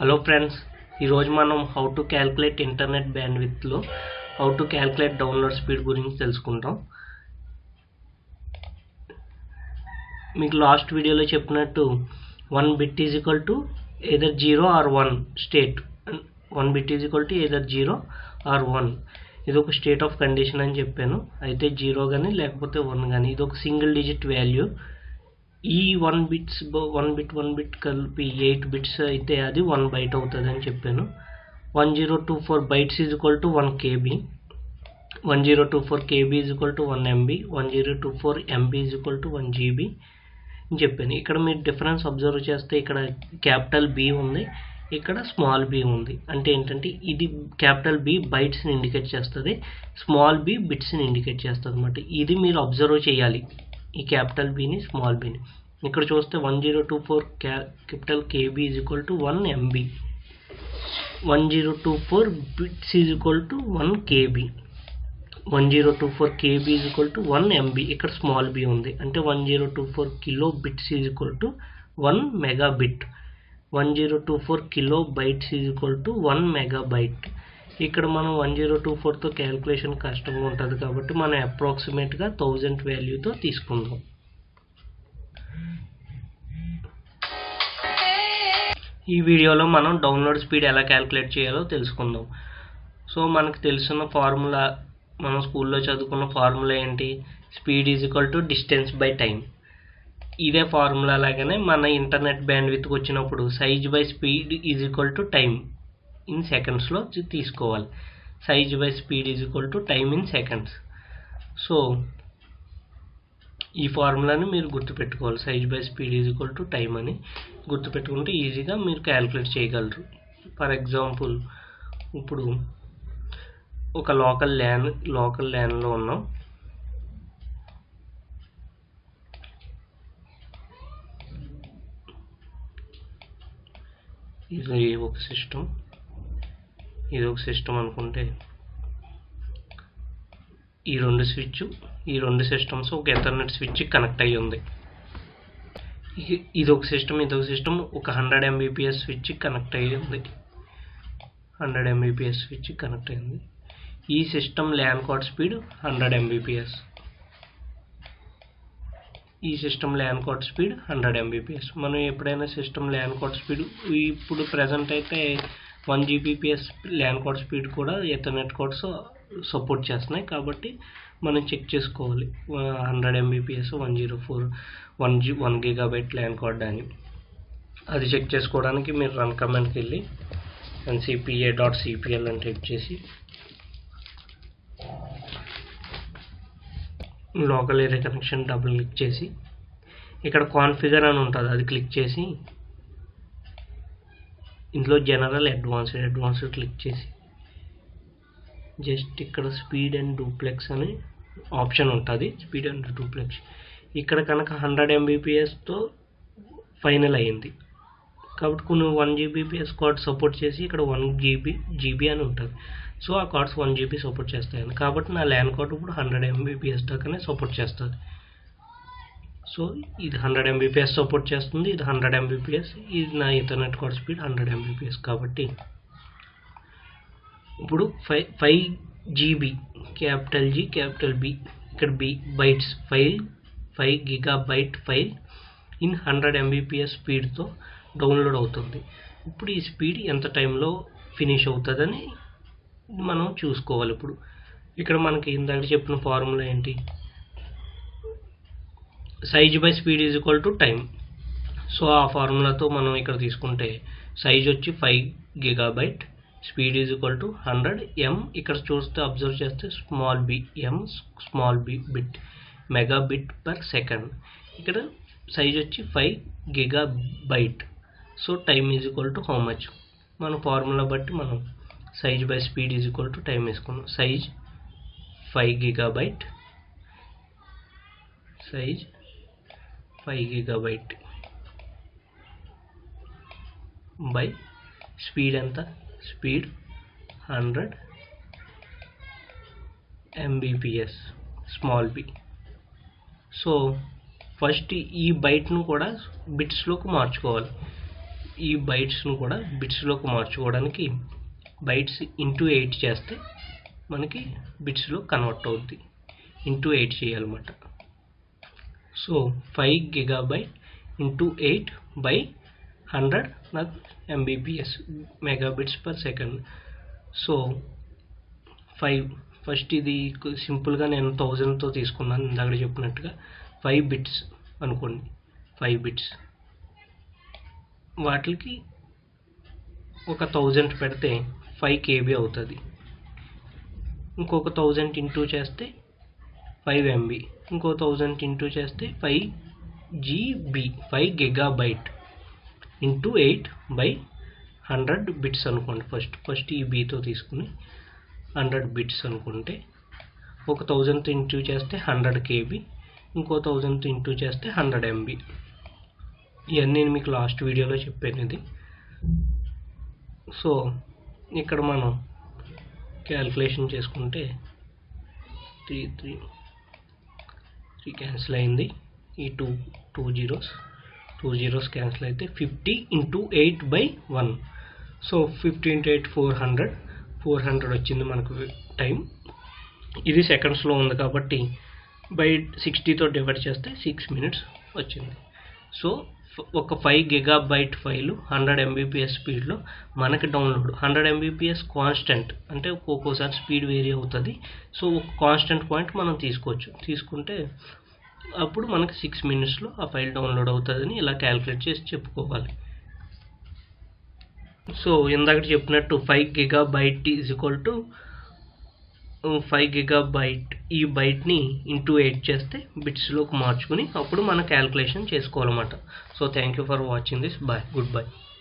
hello friends ఈరోజు మనం how to calculate internet బ్యాండ్విత్లో how to calculate download speed గురించి తెలుసుకుంటాం మీకు లాస్ట్ వీడియోలో చెప్పినట్టు one bit is equal to either zero or one state one bit is equal to either zero or one ఇది ఒక స్టేట్ ఆఫ్ కండిషన్ అని చెప్పాను అయితే జీరో కానీ లేకపోతే వన్ కానీ ఇది ఒక సింగిల్ డిజిట్ వాల్యూ ఈ one bits one bit one bit కలిపి ఎయిట్ బిట్స్ అయితే అది వన్ బైట్ అవుతుంది అని చెప్పాను one zero two four bytes is equal to one KB one zero two four KB is equal to one MB one zero two four MB is equal to one GB అని చెప్పాను ఇక్కడ మీరు difference observe చేస్తే ఇక్కడ capital B ఉంది ఇక్కడ small B ఉంది అంటే ఏంటంటే ఇది క్యాపిటల్ బి బైట్స్ని ఇండికేట్ చేస్తుంది స్మాల్ బి బిట్స్ని ఇండికేట్ చేస్తుంది అనమాట ఇది మీరు అబ్జర్వ్ చేయాలి ఈ క్యాపిటల్ బిని స్మాల్ బిని ఇక్కడ చూస్తే one zero two four capital KB is equal to one MB one zero two four bits is equal to one KB one zero two four KB is equal to one MB ఇక్కడ small B ఉంది అంటే one zero two four kilo bits is equal to one mega bit one zero two four kilo bytes is equal to one mega byte ఇక్కడ మనం one zero two ఫోర్తో calculation కష్టంగా ఉంటుంది కాబట్టి మనం అప్రాక్సిమేట్గా థౌజండ్ వాల్యూతో తీసుకుందాం ఈ వీడియోలో మనం డౌన్లోడ్ స్పీడ్ ఎలా క్యాల్కులేట్ చేయాలో తెలుసుకుందాం సో మనకు తెలిసిన ఫార్ములా మనం స్కూల్లో చదువుకున్న ఫార్ములా ఏంటి speed is equal to distance by time ఇదే ఫార్ములా లాగానే మన ఇంటర్నెట్ బ్యాండ్ విత్కి వచ్చినప్పుడు size by speed is equal to time in సెకండ్స్లో తీసుకోవాలి size by speed is equal to time in seconds so ఈ ఫార్ములాని మీరు గుర్తుపెట్టుకోవాలి size by speed is equal to time అని గుర్తుపెట్టుకుంటే ఈజీగా మీరు క్యాలిక్యులేట్ చేయగలరు ఫర్ ఎగ్జాంపుల్ ఇప్పుడు ఒక లోకల్ ల్యాన్ లోకల్ ల్యాన్లో ఉన్నాం ఇది ఒక సిస్టమ్ ఇది ఒక సిస్టమ్ అనుకుంటే ఈ రెండు స్విచ్ ఈ రెండు సిస్టమ్స్ ఒక ఎథర్నెట్ స్విచ్ కనెక్ట్ అయ్యి ఉంది ఇది ఒక సిస్టమ్ ఇది ఒక సిస్టమ్ ఒక హండ్రెడ్ ఎంబీపీఎస్ స్విచ్ కనెక్ట్ అయ్యి ఉంది హండ్రెడ్ ఎంబీపీఎస్ స్విచ్ కనెక్ట్ అయింది ఈ system LAN card speed hundred Mbps ఈ system LAN card speed hundred Mbps మనం ఎప్పుడైనా సిస్టమ్ ల్యాన్ కార్డ్ స్పీడ్ ఇప్పుడు ప్రజెంట్ అయితే one Gbps LAN card speed కూడా ఎథర్నెట్ కార్డ్స్ సపోర్ట్ చేస్తున్నాయి కాబట్టి మనం చెక్ చేసుకోవాలి hundred Mbps one zero four one G one gigabyte LAN card అని అది చెక్ చేసుకోవడానికి మీరు రన్ కమాండ్కి వెళ్ళి ఎన్సిపిఏ డాట్ సిపిఎల్ అని టైప్ చేసి local area connection double click చేసి ఇక్కడ కాన్ఫిగర్ అని ఉంటుంది అది క్లిక్ చేసి ఇందులో జనరల్ అడ్వాన్స్డ్ అడ్వాన్స్డ్ క్లిక్ చేసి జస్ట్ ఇక్కడ స్పీడ్ అండ్ డూప్లెక్స్ అని ఆప్షన్ ఉంటుంది స్పీడ్ అండ్ డూప్లెక్స్ ఇక్కడ కనుక హండ్రెడ్ ఎంబీపీఎస్తో ఫైనల్ అయ్యింది కాబట్టి కొన్ని వన్ జీబీపీఎస్ కార్డ్ సపోర్ట్ చేసి ఇక్కడ వన్ జీబీ జీబీ అని ఉంటుంది సో ఆ కార్డ్స్ వన్ జీబీ సపోర్ట్ చేస్తాయని కాబట్టి నా ల్యాన్ కార్డ్ ఇప్పుడు హండ్రెడ్ ఎంబీపీఎస్ దాకానే సపోర్ట్ చేస్తుంది సో ఇది హండ్రెడ్ ఎంబీపీఎస్ సపోర్ట్ చేస్తుంది ఇది హండ్రెడ్ ఎంబీపీఎస్ ఇది నా internet card speed hundred Mbps కాబట్టి ఇప్పుడు five five GB capital G capital B ఇక్కడ B bytes file five giga byte file in hundred Mbps స్పీడ్తో డౌన్లోడ్ అవుతుంది ఇప్పుడు ఈ స్పీడ్ ఎంత టైంలో ఫినిష్ అవుతుందని మనం చూసుకోవాలి ఇప్పుడు ఇక్కడ మనకి ఇందాక చెప్పిన ఫార్ములా ఏంటి size by speed is equal to time so ఆ ఫార్ములాతో మనం ఇక్కడ తీసుకుంటే సైజ్ వచ్చి five gigabyte speed is equal to hundred M ఇక్కడ చూస్తే అబ్జర్వ్ చేస్తే small b M small b bit megabit per second ఇక్కడ సైజ్ వచ్చి five giga gigabyte so time is equal to how much మన formula బట్టి మనం size by speed is equal to time వేసుకున్నాం size five gigabyte size five gigabyte by speed ఎంత speed hundred Mbps small b so first ఈ బైట్ను కూడా బిట్స్లోకి మార్చుకోవాలి ఈ బైట్స్ను కూడా బిట్స్లోకి మార్చుకోవడానికి బైట్స్ ఇంటూ ఎయిట్ చేస్తే మనకి బిట్స్లో కన్వర్ట్ అవుద్ది ఇంటూ ఎయిట్ చేయాలన్నమాట so five gigabyte into eight by hundred నాకు Mbps megabits per second so five first ఇది సింపుల్గా నేను థౌజండ్తో తీసుకున్నాను ఇందాక చెప్పినట్టుగా ఫైవ్ బిట్స్ అనుకోండి ఫైవ్ బిట్స్ వాటికి ఒక థౌజండ్ పెడితే ఫైవ్ కేబీ అవుతుంది ఇంకొక థౌజండ్ ఇంటూ చేస్తే ఫైవ్ ఎంబీ ఇంకో థౌజండ్ ఇంటూ చేస్తే five GB five gigabyte into eight by hundred bits అనుకోండి ఫస్ట్ ఫస్ట్ ఈ బీతో తీసుకుని హండ్రెడ్ బిట్స్ అనుకుంటే ఒక థౌజండ్తో ఇంటూ చేస్తే హండ్రెడ్ కేబీ ఇంకో థౌజండ్తో ఇంటూ చేస్తే హండ్రెడ్ ఎంబీ ఇవన్నీ నేను మీకు లాస్ట్ వీడియోలో చెప్పాను ఇది సో ఇక్కడ మనం క్యాల్కులేషన్ చేసుకుంటే త్రీ త్రీ త్రీ క్యాన్సిల్ అయింది ఈ two two zeros two zeros cancel అయితే fifty into eight by one so fifty into eight four hundred four hundred వచ్చింది మనకు టైం ఇది సెకండ్స్లో ఉంది కాబట్టి బై సిక్స్టీతో డివైడ్ చేస్తే సిక్స్ మినిట్స్ వచ్చింది సో ఒక five giga byte file hundred Mbps స్పీడ్లో మనకి డౌన్లోడ్ హండ్రెడ్ ఎంబీపీఎస్ కాన్స్టెంట్ అంటే ఒక్కొక్కసారి స్పీడ్ వేరీ అవుతుంది సో ఒక కాన్స్టెంట్ పాయింట్ మనం తీసుకోవచ్చు తీసుకుంటే అప్పుడు మనకి సిక్స్ మినిట్స్లో ఆ ఫైల్ డౌన్లోడ్ అవుతుందని ఇలా క్యాలిక్యులేట్ చేసి చెప్పుకోవాలి సో ఇందాక చెప్పినట్టు five giga gigabyte is equal to five giga gigabyte ఈ బైట్ని ఇంటూ ఎయిట్ చేస్తే బిట్స్లోకి మార్చుకుని అప్పుడు మన క్యాల్కులేషన్ చేసుకోవాలన్నమాట so thank you for watching this bye good bye